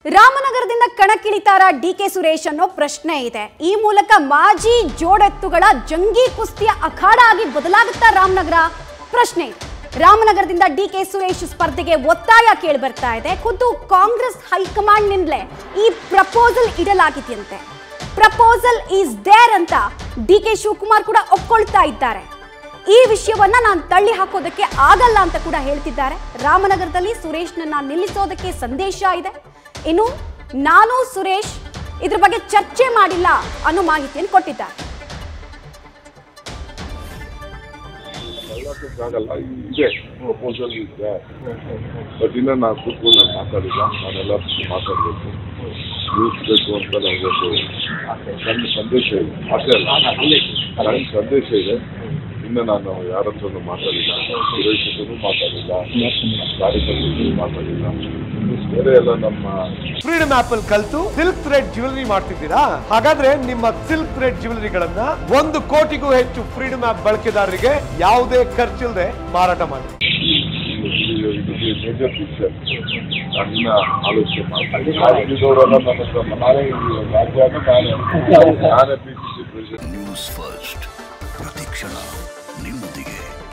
ರಾಮನಗರದಿಂದ ಕಣಕ್ಕಿಳಿತಾರ D K Suresh ಅನ್ನೋ ಪ್ರಶ್ನೆ ಇದೆ ಈ ಮೂಲಕ ಮಾಜಿ ಜೋಡೆತ್ತುಗಳ ಜಂಗೀ ಕುಸ್ತಿಯ ಅಖಾಡ ಆಗಿ ಬದಲಾಗುತ್ತಾ ರಾಮನಗರ ಪ್ರಶ್ನೆ ಇದೆ ರಾಮನಗರದಿಂದ ಡಿ ಕೆ ಸುರೇಶ್ ಸ್ಪರ್ಧೆಗೆ ಒತ್ತಾಯ ಕೇಳಿ ಬರ್ತಾ ಇದೆ ಖುದ್ದು ಕಾಂಗ್ರೆಸ್ ಹೈಕಮಾಂಡ್ನಿಂದಲೇ ಈ ಪ್ರಪೋಸಲ್ ಇಡಲಾಗಿದೆಯಂತೆ ಪ್ರಪೋಸಲ್ ಈಸ್ ದೇರ್ ಅಂತ ಡಿ ಕೆ ಶಿವಕುಮಾರ್ ಕೂಡ ಒಪ್ಕೊಳ್ತಾ ಇದ್ದಾರೆ ಈ ವಿಷಯವನ್ನ ನಾನು ತಳ್ಳಿ ಹಾಕೋದಕ್ಕೆ ಆಗಲ್ಲ ಅಂತ ಕೂಡ ಹೇಳ್ತಿದ್ದಾರೆ ರಾಮನಗರದಲ್ಲಿ ಸುರೇಶ್ನನ್ನ ನಿಲ್ಲಿಸೋದಕ್ಕೆ ಸಂದೇಶ ಇದೆ ಇನ್ನು ನಾನು ಸುರೇಶ್ ಇದ್ರ ಬಗ್ಗೆ ಚರ್ಚೆ ಮಾಡಿಲ್ಲ ಅನ್ನೋ ಮಾಹಿತಿಯನ್ನು ಕೊಟ್ಟಿದ್ದಾರೆ ಆಗಲ್ಲ ಇದೆ ಪ್ರಪೋಸಲ್ ಇದೆ ಬಟ್ ಇನ್ನ ನಾನು ಕೂತ್ಕೊಂಡು ನಾನು ಮಾತಾಡಿಲ್ಲ ನಾನೆಲ್ಲ ಮಾತಾಡಬೇಕು ನಿಲ್ಲಿಸ್ಬೇಕು ಅಂತ ನನಗೊಂದು ನನ್ನ ಸಂದೇಶ ಇದೆ ಆಸೆ ಅಲ್ಲ ನನ್ನ ಸಂದೇಶ ಇದೆ ಇನ್ನು ನಾನು ಯಾರ ಹತ್ರನೂ ಮಾತಾಡಿಲ್ಲ ಸುರೇಶ್ ಹತ್ರನೂ ಮಾತಾಡಿಲ್ಲ ಕಾರ್ಯಕರ್ತರು ಮಾತಾಡಿಲ್ಲ ಬೇರೆ ಎಲ್ಲ ನಮ್ಮ ಫ್ರೀಡಮ್ ಆಪ್ ಅಲ್ಲಿ ಕಲ್ತು ಸಿಲ್ಕ್ ಥ್ರೆಡ್ ಜ್ಯುವೆಲರಿ ಮಾಡ್ತಿದ್ದೀರಾ ಹಾಗಾದ್ರೆ ನಿಮ್ಮ ಸಿಲ್ಕ್ ಥ್ರೆಡ್ ಜ್ಯುವೆಲರಿಗಳನ್ನ ಒಂದು ಕೋಟಿಗೂ ಹೆಚ್ಚು ಫ್ರೀಡಮ್ ಆಪ್ ಬಳಕೆದಾರರಿಗೆ ಯಾವುದೇ ಖರ್ಚಿಲ್ಲದೆ ಮಾರಾಟ ಮಾಡಿ ಇದು ಮೇಜರ್ ಪಿಕ್ಚರ್ ನಾನು ಇನ್ನ ಆಲೋಚನೆ ಮಾಡ್ತೀನಿ ರಾಜ್ಯದವರೆಲ್ಲ ನನ್ನ ಹತ್ರ ನಾನೇ ರಾಜ್ಯ ನಾನೇ ನಾನೇ P C C president news first ಪ್ರತಿಕ್ಷಣ ನಿಮ್ಮೊಂದಿಗೆ